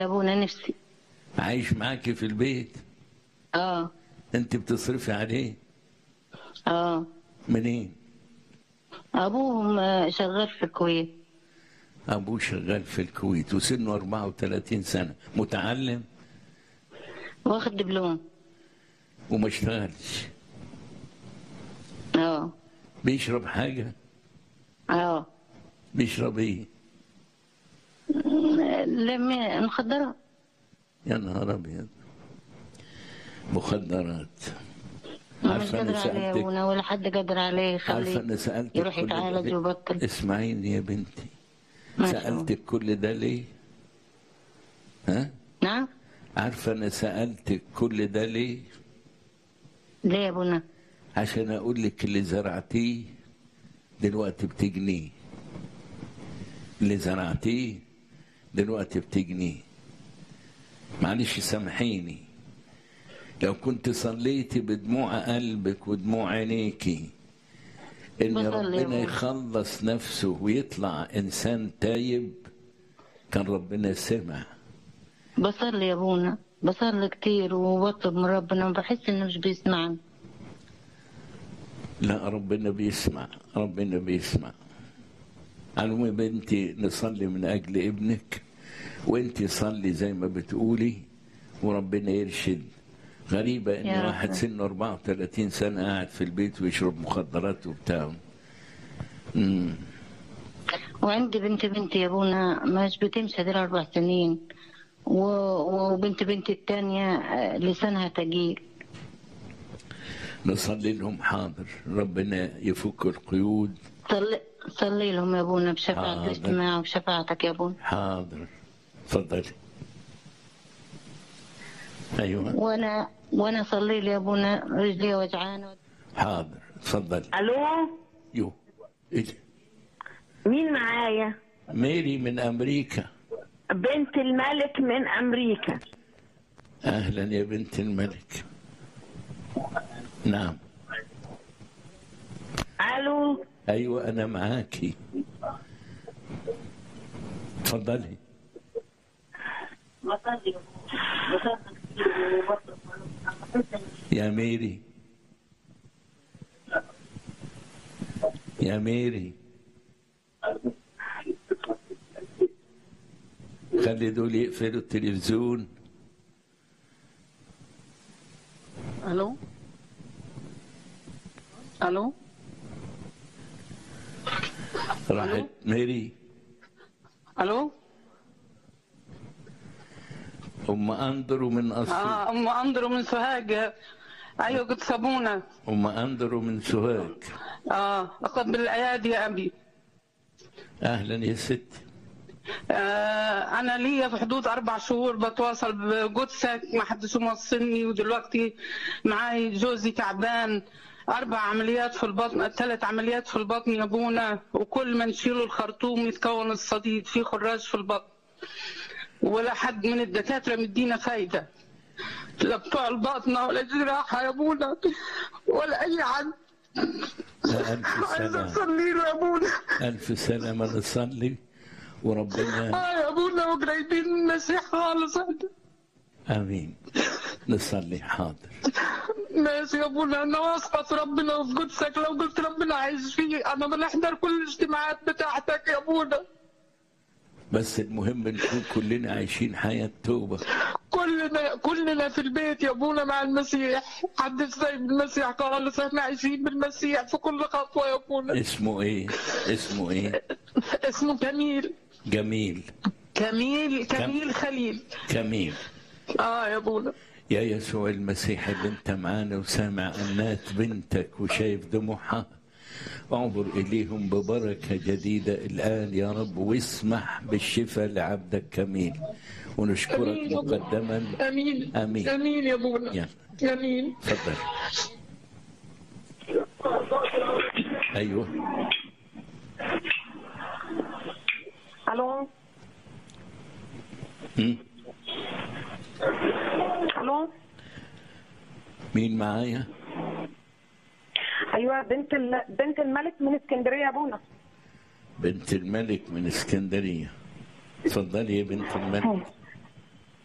يا ابونا نفسي عايش معاكي في البيت اه انت بتصرفي عليه اه منين ابوهم آه، شغال في الكويت ابوه شغال في الكويت وسنه 34 سنه متعلم واخد دبلوم وما اشتغلش اه بيشرب حاجه اه بيشرب ايه لما مخدرات يا نهار ابيض مخدرات مش عارفه انا قادر عليه يا سالتك ابونا ولا حد قادر عليه عارفه يخليه انا سالتك يروح كل ده يتعالج ليه؟ ويبطل اسمعيني يا بنتي ما شاء الله. سالتك كل ده ليه ها نعم عارفه انا سالتك كل ده ليه ليه يا ابونا عشان اقول لك اللي زرعتيه دلوقتي بتجنيه اللي زرعتيه دلوقتي بتجنيه معلش سامحيني لو كنت صليتي بدموع قلبك ودموع عينيكي ان بصلي يا ربنا أبوي. يخلص نفسه ويطلع انسان تايب كان ربنا سمع بصلي يا ابونا بصلي كتير وبطلب من ربنا وبحس انه مش بيسمعني لا ربنا بيسمع ربنا بيسمع المهم يا بنتي نصلي من اجل ابنك وانت صلي زي ما بتقولي وربنا يرشد غريبة ان يا رب. واحد سنه 34 سنة قاعد في البيت ويشرب مخدرات وبتاع امم وعندي بنت بنتي يا ابونا مش بتمشي دي اربع سنين و... وبنت بنتي التانية آه، لسانها تقيل نصلي لهم حاضر ربنا يفك القيود صلي صلي لهم يا ابونا بشفاعة حاضر. الاجتماع وبشفاعتك يا ابونا حاضر تفضلي ايوه وانا وانا صلي لي يا ابونا رجلي وجعانه حاضر تفضلي الو يو إيه ده؟ مين معايا ميري من امريكا بنت الملك من امريكا اهلا يا بنت الملك نعم الو ايوه انا معاكي تفضلي يا ميري يا ميري خلي دول يقفلوا التلفزيون الو الو راحت ميري الو ام اندرو من اسيوط اه ام اندرو من سوهاج ايوه قد صابونه ام اندرو من سوهاج اه اقبل الايادي يا ابي اهلا يا ستي آه انا ليا في حدود اربع شهور بتواصل بقدسك ما حدش موصلني ودلوقتي معاي جوزي تعبان اربع عمليات في البطن ثلاث عمليات في البطن يا ابونا وكل ما نشيله الخرطوم يتكون الصديد في خراج في البطن ولا حد من الدكاتره مدينا فايده لا بتوع الباطنه ولا جراحه يا ابونا ولا اي حد لا ألف عايزه سلامة اصلي له يا ابونا ألف سلامة نصلي وربنا اه يا ابونا وقريبين من المسيح خالص آمين نصلي حاضر ماشي يا ابونا انا واثقه في ربنا وفي قدسك لو قلت ربنا عايز فيه انا بنحضر كل الاجتماعات بتاعتك يا ابونا بس المهم نكون كلنا عايشين حياة توبة كلنا كلنا في البيت يا ابونا مع المسيح محدش سايب المسيح خالص احنا عايشين بالمسيح في كل خطوه يا ابونا اسمه إيه اسمه إيه اسمه كميل جميل كميل كميل خليل جميل اه يا ابونا يا يسوع المسيح اللي انت معانا وسامع أنات بنتك وشايف دموعها اعبر إليهم ببركة جديدة الآن يا رب واسمح بالشفاء لعبدك كميل ونشكرك امين يا ابونا مقدما امين آمين. امين يا ابونا يلا امين تفضل ايوه الو مم. الو مين معايا ايوه بنت ال... بنت الملك من اسكندريه يا ابونا بنت الملك من اسكندريه اتفضلي يا بنت الملك